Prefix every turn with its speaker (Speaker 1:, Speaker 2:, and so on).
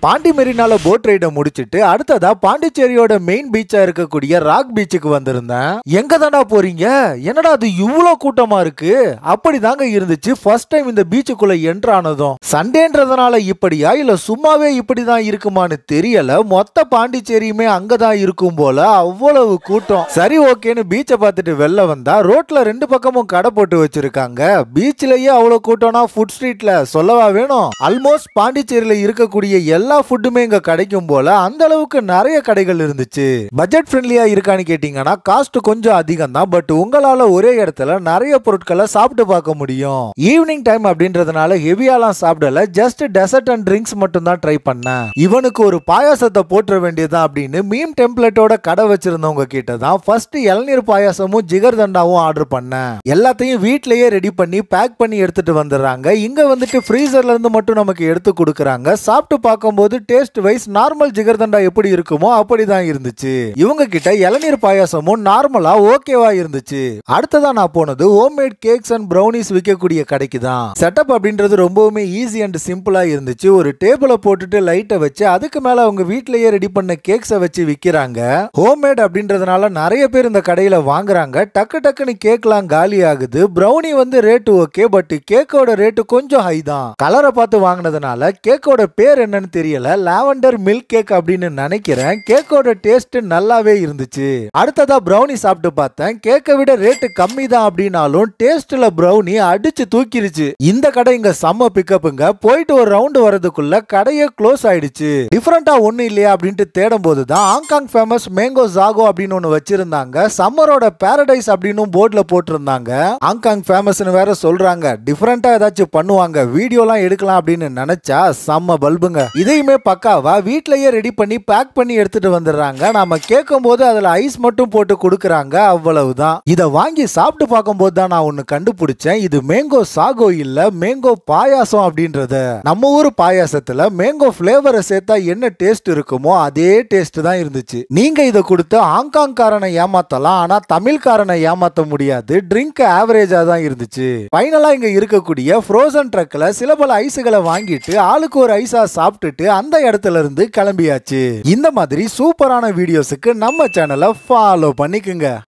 Speaker 1: Pandi மெரினால boat ரைட முடிச்சிட்டு அடுத்ததா பாண்டிச்சேரியோட main பீச்சா இருக்கக்கூடிய ராக் பீச்சுக்கு வந்திருந்தேன் எங்க தாண்டா போறீங்க என்னடா அது இவ்வளவு கூட்டமா இருக்கு அப்படிதாங்க இருந்துச்சு ஃபர்ஸ்ட் டைம் இந்த பீச்சுக்குள்ள என்ட்ரு ஆனதும் சண்டேன்றதுனால இப்படியா இல்ல சும்மாவே இப்படிதான் இருக்குமான்னு தெரியல மொத்த பாண்டிச்சேரியுமே அங்கதான் இருக்கும் போல அவ்வளவு கூட்டம் சரி ஓகேன்னு பீச்சை பார்த்துட்டு வெளில வந்தா ரோட்ல ரெண்டு பக்கமும் கடை போட்டு வச்சிருக்காங்க பீச்லயே அவ்வளவு கூட்டம்னா ஃபுட் ஸ்ட்ரீட்ல சொல்லவா வேணும் ஆல்மோஸ்ட் பாண்டிச்சேரியில இருக்கக்கூடிய எல்லா ஃபுட்டுமே இங்க கிடைக்கும் போல அந்த அளவுக்கு நிறைய கடைகள் இருந்துச்சு பட்ஜெட் ஃப்ரெண்ட்லியா இருக்கான்னு கேட்டீங்கன்னா காஸ்ட் கொஞ்சம் அதிகம் தான் பட் உங்களால ஒரே இடத்துல நிறைய பொருட்களை சாப்பிட்டு பார்க்க முடியும் ஈவினிங் டைம் அப்படின்றதுனால ஹெவியாலாம் சாப்பிடல ஜஸ்ட் டெசர்ட் அண்ட் ட்ரிங்க்ஸ் மட்டும் தான் ட்ரை பண்ணேன் இவனுக்கு ஒரு பாயாசத்தை போட்டுற வேண்டியதுதான் அப்படின்னு மீம் டெம்ப்ளேட்டோட கடை வச்சிருந்தவங்க கிட்ட தான் ஃபர்ஸ்ட் இளநீர் பாயாசமும் ஜிகர் தண்டாவும் ஆர்டர் பண்ணேன் எல்லாத்தையும் வீட்லயே ரெடி பண்ணி பேக் பண்ணி எடுத்துட்டு வந்துடுறாங்க இங்க வந்துட்டு ஃப்ரீசர்ல இருந்து மட்டும் நமக்கு எடுத்து கொடுக்குறாங்க சாப்பிட்டு பார்க்கும்போது taste wise normal jigarthanda எப்படி இருக்குமோ அப்படிதான் இருந்துச்சு இவங்க கிட்ட இளநீர் பாயாசமும் நார்மலா ஓகேவா இருந்துச்சு அடுத்ததா நான் போனது ஹோம்மேட் கேக்ஸ் அண்ட் ப்ரௌனிஸ் விற்கக்கூடிய கடைக்கு தான் செட்டப் அப்படின்றது ரொம்பவுமே ஈஸி அண்ட் சிம்பிளா இருந்துச்சு ஒரு டேபிளை போட்டுட்டு லைட்டை வச்சு அதுக்கு மேல அவங்க வீட்லயே ரெடி பண்ண கேக்ஸை வச்சு விக்கிறாங்க ஹோம்மேட் அப்படின்றதுனால நிறைய பேர் இந்த கடையில வாங்குறாங்க டக்கு டக்குன்னு கேக்லாம் காலி ஆகுது ப்ரௌனி வந்து ரேட்டு ஓகே பட் கேக்கோட ரேட்டு கொஞ்சம் ஹை தான் கலரை பார்த்து வாங்கினதுனால கேக்கோட பேர் என்னன்னு தெரியல லாவெண்டர் மில்க் கேக் அப்படின்னு நினைக்கிறேன் கேக்கோட டேஸ்ட் நல்லாவே இருந்துச்சு அடுத்ததா ப்ரௌனி சாப்பிட்டு பார்த்தேன் கேக்கை விட ரேட்டு கம்மி தான் அப்படின்னாலும் டேஸ்ட்ல ப்ரௌனி அடிச்சு தூக்கிருச்சு இந்த கடை இங்க செம்ம பிக்கப்புங்க போயிட்டு ஒரு ரவுண்டு வரதுக்குள்ள கடையே க்ளோஸ் ஆயிடுச்சு டிஃபரெண்டா ஒண்ணு இல்லையா அப்படின்ட்டு தேடும் போது தான் ஹாங்காங் ஃபேமஸ் மேங்கோ ஜாகோ அப்படின்னு ஒண்ணு வச்சிருந்தாங்க சம்மரோட பாரடைஸ் அப்படின்னு போர்ட்ல போட்டிருந்தாங்க ஹாங்காங் ஃபேமஸ்னு வேற சொல்றாங்க டிஃபரெண்டா ஏதாச்சும் பண்ணுவாங்க வீடியோலாம் எடுக்கலாம் அப்படின்னு நினைச்சா செம்ம பல்புங்க இதையுமே பக்காவா வீட்லயே ரெடி பண்ணி பேக் பண்ணி எடுத்துட்டு வந்துடுறாங்க நாம கேட்கும் போது அதுல ஐஸ் மட்டும் போட்டு கொடுக்குறாங்க அவ்வளவுதான் இத வாங்கி சாப்பிட்டு பார்க்கும்போது தான் நான் ஒன்னு கண்டுபிடிச்சேன் இது மேங்கோ சாகோ இல்ல மேங்கோ பாயாசம் அப்படின்றத நம்ம ஊர் பாயாசத்துல மேங்கோ ஃபிளேவரை சேர்த்தா என்ன டேஸ்ட் இருக்குமோ அதே டேஸ்ட் தான் இருந்துச்சு நீங்க இதை கொடுத்து ஹாங்காங்காரனை ஏமாத்தலாம் ஆனா தமிழ்காரனை ஏமாத்த முடியாது ட்ரிங்க் ஆவரேஜா தான் இருந்துச்சு ஃபைனலா இங்க இருக்கக்கூடிய ஃப்ரோசன் ட்ரக்ல சில பல ஐஸுகளை வாங்கிட்டு ஆளுக்கு ஒரு ஐஸா சாப்பிட்டுட்டு அந்த இடத்துல இருந்து கிளம்பியாச்சு இந்த மாதிரி சூப்பரான வீடியோஸுக்கு நம்ம சேனலை ஃபாலோ பண்ணிக்குங்க